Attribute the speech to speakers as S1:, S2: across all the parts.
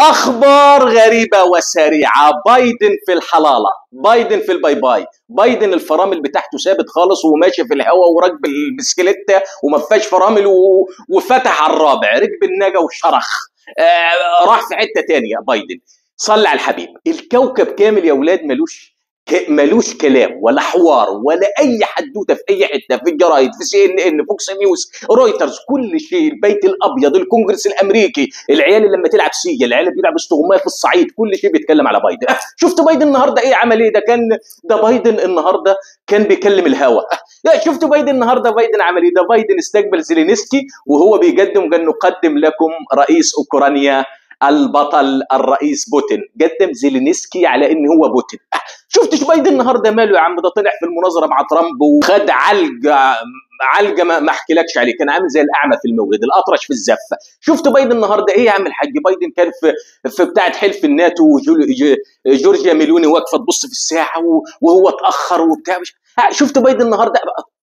S1: اخبار غريبه وسريعه بايدن في الحلاله بايدن في الباي باي بايدن الفرامل بتاعته ثابت خالص وماشي في الهواء وراكب البسكليته وما فيهاش فرامل و... وفتح على الرابع ركب النجا وشرخ آه راح في حته تانية بايدن صلى على الحبيب الكوكب كامل يا ولاد ملوش ك- ملوش كلام ولا حوار ولا اي حدوته في اي حته في الجرايد في سي ان ان فوكس نيوز رويترز كل شيء البيت الابيض الكونجرس الامريكي العيال اللي لما تلعب سيجا العيال اللي بيلعب استغمايه في الصعيد كل شيء بيتكلم على بايدن أه، شفت بايدن النهارده ايه عمل ايه ده كان ده بايدن النهارده كان بيكلم الهوا لا شفت بايدن النهارده بايدن عمل ايه ده بايدن استقبل زيلينسكي وهو بيقدم قال نقدم لكم رئيس اوكرانيا البطل الرئيس بوتين قدم زيلينسكي على ان هو بوتين أه، شفتش بايدن النهارده ماله يا عم ده طلع في المناظره مع ترامب وخد علقه علقه ما ما احكيلكش عليه كان عامل زي الاعمى في المولد الاطرش في الزفه شفت بايدن النهارده ايه يا عم الحاج بايدن كان في في بتاعه حلف الناتو وجول- ج- جورجيا ميلوني واقفه تبص في الساعه و- وهو اتاخر وبتاع مش ها، شفت بايدن النهارده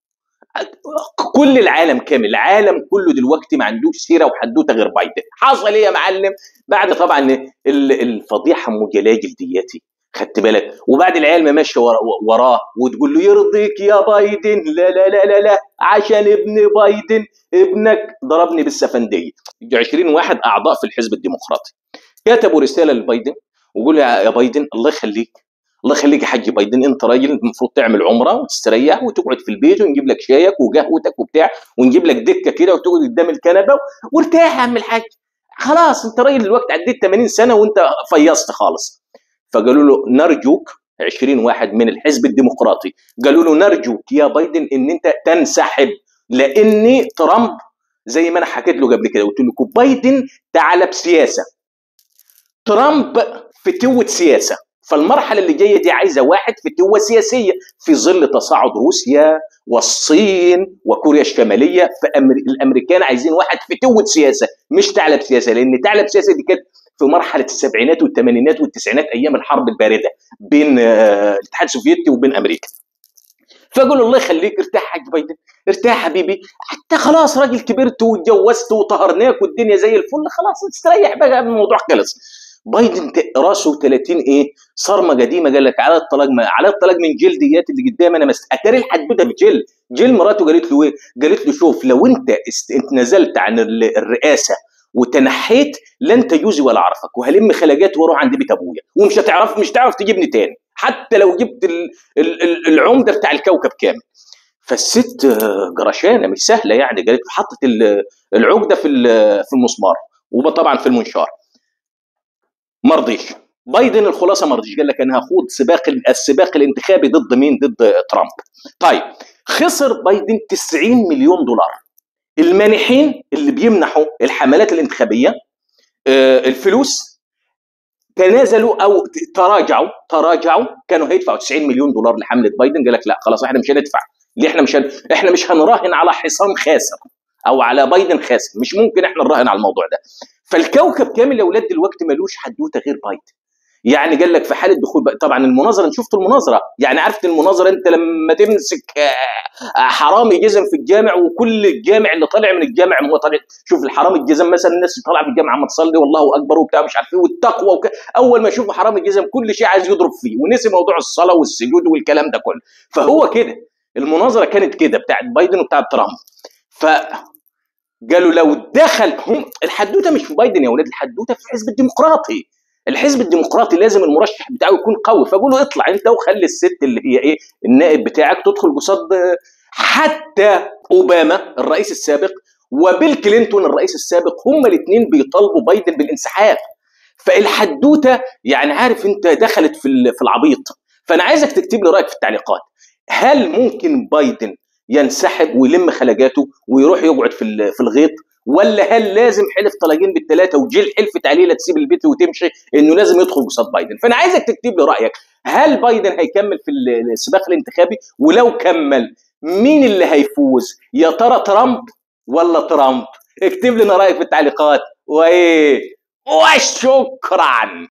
S1: كل العالم كامل العالم كله دلوقتي ما عندوش سيره وحدوته غير بايدن حصل ايه يا معلم بعد طبعا ال- الفضيحه ام جلاجل دياتي خدت بالك وبعد العيال ما ماشيه ورا- وراه وتقول له يرضيك يا بايدن لا لا لا لا لا عشان ابن بايدن ابنك ضربني بالسفنديه 20 واحد اعضاء في الحزب الديمقراطي كتبوا رساله لبايدن وقولوا يا يا بايدن الله يخليك الله يخليك يا حاج بايدن انت راجل المفروض تعمل عمره وتستريح وتقعد في البيت ونجيب لك شايك وقهوتك وبتاع ونجيب لك دكه كده وتقعد قدام الكنبه وارتاح يا عم الحاج خلاص انت راجل دلوقتي عديت 80 سنه وانت فيصت خالص فقالوا له نرجوك 20 واحد من الحزب الديمقراطي قالوا له نرجوك يا بايدن ان انت تنسحب لان ترامب زي ما انا حكيت له قبل كده قلت لكم بايدن تعال بسياسه ترامب فتوة سياسه فالمرحله اللي جايه دي عايزه واحد فتوة سياسيه في ظل تصاعد روسيا والصين وكوريا الشماليه فالامريكان عايزين واحد فتوة سياسه مش ثعلب سياسه لان ثعلب سياسه دي كانت في مرحله السبعينات والثمانينات والتسعينات ايام الحرب البارده بين آه، الاتحاد السوفيتي وبين امريكا فقالوا الله يخليك ارتاح يا حاج بايدن ارتاح حبيبي انت خلاص راجل كبرت واتجوزت وطهرناك والدنيا زي الفل خلاص استريح بقى الموضوع خلص بايدن ت- راسه 30 ايه صرمه قديمه قال لك على الطلاق ما على الطلاق من جلديات اللي قدامي انا مست... اتاري الحدوته بجل جيل مراته قالت له ايه؟ قالت له شوف لو انت است... انت نزلت عن ال- الرئاسه وتنحيت لن تجوزي ولا اعرفك وهلم خلاجات واروح عند بيت ابويا ومش هتعرف مش هتعرف تجيبني تاني حتى لو جبت ال... ال... ال- العمده بتاع الكوكب كامل فالست آه، جرشانه مش سهله يعني قالت له حطت ال- العقده في ال- في المسمار وطبعا في المنشار ما رضيش بايدن الخلاصه ما رضيش قال لك انا هخوض سباق السباق الانتخابي ضد مين ضد ترامب طيب خسر بايدن 90 مليون دولار المانحين اللي بيمنحوا الحملات الانتخابيه آه، الفلوس تنازلوا او تراجعوا تراجعوا كانوا هيدفعوا 90 مليون دولار لحمله بايدن قال لك لا خلاص احنا مش هندفع ليه احنا مش هن... احنا مش هنراهن على حصان خاسر او على بايدن خاسر مش ممكن احنا نراهن على الموضوع ده فالكوكب كامل يا اولاد دلوقتي ملوش حدوته غير بايدن يعني قال لك في حاله دخول بقى طبعا المناظره انت شفت المناظره يعني عرفت المناظره انت لما تمسك آه، آه، حرامي جزم في الجامع وكل الجامع اللي طالع من الجامع هو طالع شوف الحرامي الجزم مثلا الناس اللي طالعه في الجامع عم تصلي والله اكبر وبتاع مش عارف ايه والتقوى وك... اول ما يشوفوا حرامي الجزم كل شيء عايز يضرب فيه ونسي موضوع الصلاه والسجود والكلام ده كله فهو كده المناظره كانت كده بتاعت بايدن وبتاعت ترامب ف قالوا لو دخل هم الحدوته مش في بايدن يا ولاد الحدوته في الحزب الديمقراطي الحزب الديمقراطي لازم المرشح بتاعه يكون قوي فقولوا اطلع انت وخلي الست اللي هي ايه النائب بتاعك تدخل قصاد حتى اوباما الرئيس السابق وبيل كلينتون الرئيس السابق هما الاثنين بيطالبوا بايدن بالانسحاب فالحدوته يعني عارف انت دخلت في ال- في العبيط فانا عايزك تكتب لي رايك في التعليقات هل ممكن بايدن ينسحب ويلم خلاجاته ويروح يقعد في ال- في الغيط ولا هل لازم حلف طلاقين بالثلاثه وجيل حلفت عليه لا تسيب البيت وتمشي انه لازم يدخل قصاد بايدن فانا عايزك تكتب لي رايك هل بايدن هيكمل في ال- السباق الانتخابي ولو كمل مين اللي هيفوز يا ترى ترامب ولا ترامب اكتب لنا رايك في التعليقات وايه وشكرا